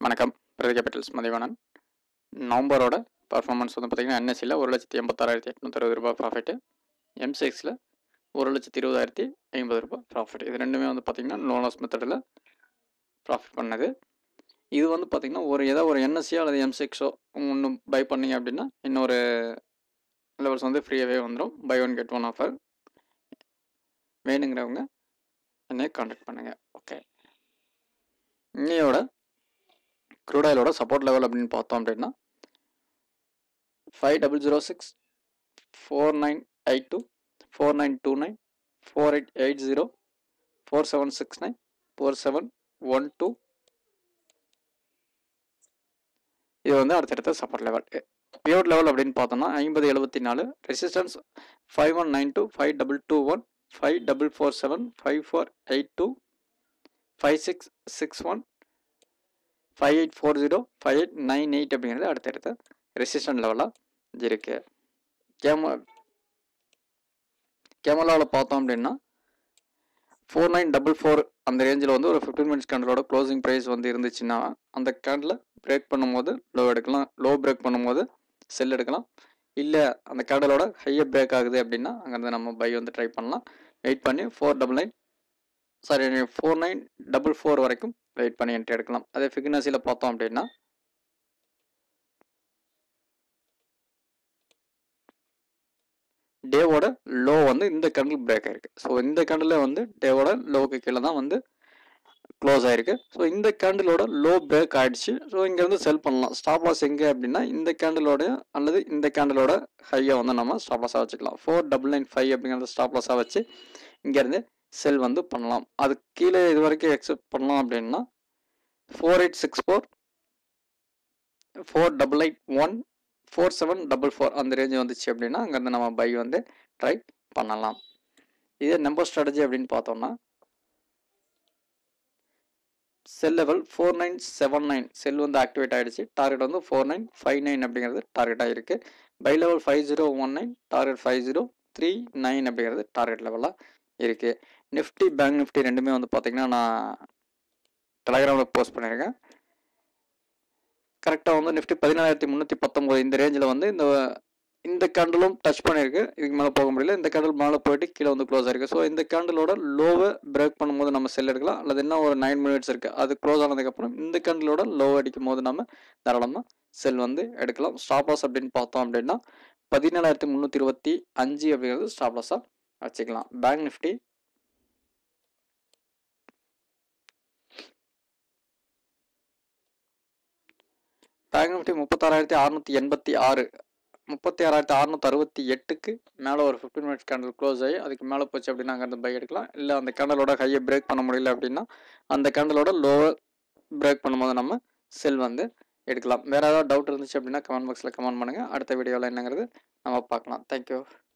வணக்கம் பிரதி Capitals Mathivanan நவம்பரோட performance வந்து பார்த்திங்கன்னா என்எஸ்சியில் ஒரு லட்சத்தி எண்பத்தாறாயிரத்தி எட்நூற்றி அறுபது ரூபாய் ப்ராஃபிட்டு எம்சிஎக்ஸில் ஒரு லட்சத்தி இருபதாயிரத்தி ஐம்பது ரூபாய் ப்ராஃபிட் இது ரெண்டுமே வந்து பார்த்திங்கன்னா லோனஸ் மெத்தடில் ப்ராஃபிட் பண்ணது இது வந்து பார்த்திங்கன்னா ஒரு ஏதோ ஒரு என்எஸ்சியோ அல்லது எம்சிஎக்ஸோ ஒன்று பை பண்ணீங்க அப்படின்னா இன்னொரு லெவல்ஸ் வந்து ஃப்ரீயாகவே வந்துடும் buy one get one offer வேணுங்கிறவங்க என்னைய காண்டாக்ட் பண்ணுங்கள் ஓகே இன்னையோட க்ரூடாயிலோட சப்போர்ட் லெவல் அப்படின்னு பார்த்தோம் அப்படின்னா five double zero six four nine eight two four nine two nine four eight eight zero four seven six nine four seven one two இது வந்து அடுத்தடுத்த சப்போர்ட் லெவல் பியூர் லெவல் அப்படின்னு பார்த்தோம்னா ஐம்பது எழுபத்தி நாலு resistance five one nine two five double two one five double four seven five four eight two five six six one five eight four zero five eight nine eight அப்படிங்கிறது அடுத்தடுத்த resistant லெவலாக இருக்குது கேம கேமலாவில் பார்த்தோம் அப்படின்னா ஃபோர் நைன் டபுள் ஃபோர் அந்த ரேஞ்சில் வந்து ஒரு ஃபிஃப்டீன் மினிட்ஸ் கேண்டலோட க்ளோசிங் ப்ரைஸ் வந்து இருந்துச்சுன்னா அந்த கேண்டில் பிரேக் பண்ணும்போது லோ எடுக்கலாம் லோ பிரேக் பண்ணும்போது செல் எடுக்கலாம் இல்லை அந்த கேண்டலோட ஹையர் பிரேக் ஆகுது அப்படின்னா அங்கேருந்து நம்ம பை வந்து ட்ரை பண்ணலாம் வெயிட் பண்ணி four double nine sorry four nine double four வரைக்கும் வெயிட் பண்ணி என்ட்ரி எடுக்கலாம் அதே ஃபிக்னஸியில் பார்த்தோம் அப்படின்னா டேவோட லோ வந்து இந்த கேண்டில் பிரேக் ஆயிருக்கு ஸோ இந்த கேண்டில் வந்து டேவோட லோவுக்கு கீழே தான் வந்து க்ளோஸ் ஆயிருக்கு ஸோ இந்த கேண்டிலோட லோ பிரேக் ஆயிடுச்சு ஸோ இங்கேருந்து செல் பண்ணலாம் ஸ்டாப் லாஸ் எங்கே அப்படின்னா இந்த கேண்டிலோட அல்லது இந்த கேண்டிலோட ஹையை வந்து நம்ம ஸ்டாப் லாஸாக வச்சுக்கலாம் ஃபோர் டபுள் நைன் ஃபைவ் அப்படிங்கிறத ஸ்டாப் லாஸாக வச்சு இங்கேருந்து செல் வந்து பண்ணலாம் அது கீழே இது வரைக்கும் எக்ஸெப்ட் பண்ணலாம் அப்படின்னா four eight six four four double eight one four seven double four அந்த ரேஞ்ச் வந்துச்சு அப்படின்னா அங்கேருந்து நம்ம பை வந்து ட்ரை பண்ணலாம் இதே நம்பர் ஸ்ட்ராட்டஜி அப்படின்னு பார்த்தோம்னா sell level four nine seven nine sell வந்து ஆக்டிவேட் ஆகிடுச்சு டார்கெட் வந்து ஃபோர் நைன் ஃபைவ் நைன் அப்படிங்கிறது டார்கெட் ஆகிருக்கு buy level five zero one nine target five zero three nine அப்படிங்கிறது டார்கெட் லெவலாக இருக்குது நிஃப்டி பேங்க் நிஃப்டி ரெண்டுமே வந்து பார்த்திங்கன்னா நான் டெலகிராமில் போஸ்ட் பண்ணியிருக்கேன் கரெக்டாக வந்து நிஃப்டி பதினாலாயிரத்தி முந்நூற்றி பத்தொம்போது இந்த ரேஞ்சில் வந்து இந்த இந்த கேண்டலும் டச் பண்ணியிருக்கு இதுக்கு மேலே போக முடியல இந்த கேண்டல் மேலே போயிட்டு கீழே வந்து க்ளோஸ் ஆயிருக்கு ஸோ இந்த கேண்டலோட லோவை பிரேக் பண்ணும்போது நம்ம செல் எடுக்கலாம் அல்லது இன்னும் ஒரு நைன் மினிட்ஸ் இருக்குது அது க்ளோஸ் ஆனதுக்கப்புறம் இந்த கேண்டலோட லோ அடிக்கும் போது நம்ம தாராளமாக செல் வந்து எடுக்கலாம் ஸ்டாப் லாஸ் அப்படின்னு பார்த்தோம் அப்படின்னா பதினேழாயிரத்தி முந்நூற்றி இருபத்தி அஞ்சு அப்படிங்கிறது ஸ்டாப் லாஸாக வச்சுக்கலாம் பேங்க் நிஃப்டி பேங்க் நிஃப்டி முப்பத்தாறாயிரத்தி அறுநூற்றி எண்பத்தி ஆறு முப்பத்தி ஆறாயிரத்தி அறுநூற்றி அறுபத்தி எட்டுக்கு மேலே ஒரு ஃபிஃப்டின் மினிட்ஸ் கேண்டல் க்ளோஸ் ஆகி அதுக்கு மேலே போச்சு அப்படின்னா அங்கேருந்து பை எடுக்கலாம் இல்லை அந்த கேண்டலோட ஹையை பிரேக் பண்ண முடியல அப்படின்னா அந்த கேண்டலோட லோவர் பிரேக் பண்ணும்போது நம்ம செல் வந்து எடுக்கலாம் வேறு ஏதாவது டவுட் இருந்துச்சு அப்படின்னா கமெண்ட் பாக்ஸில் கமெண்ட் பண்ணுங்கள் அடுத்த வீடியோவில் என்னங்கிறது நம்ம பார்க்கலாம் தேங்க்யூ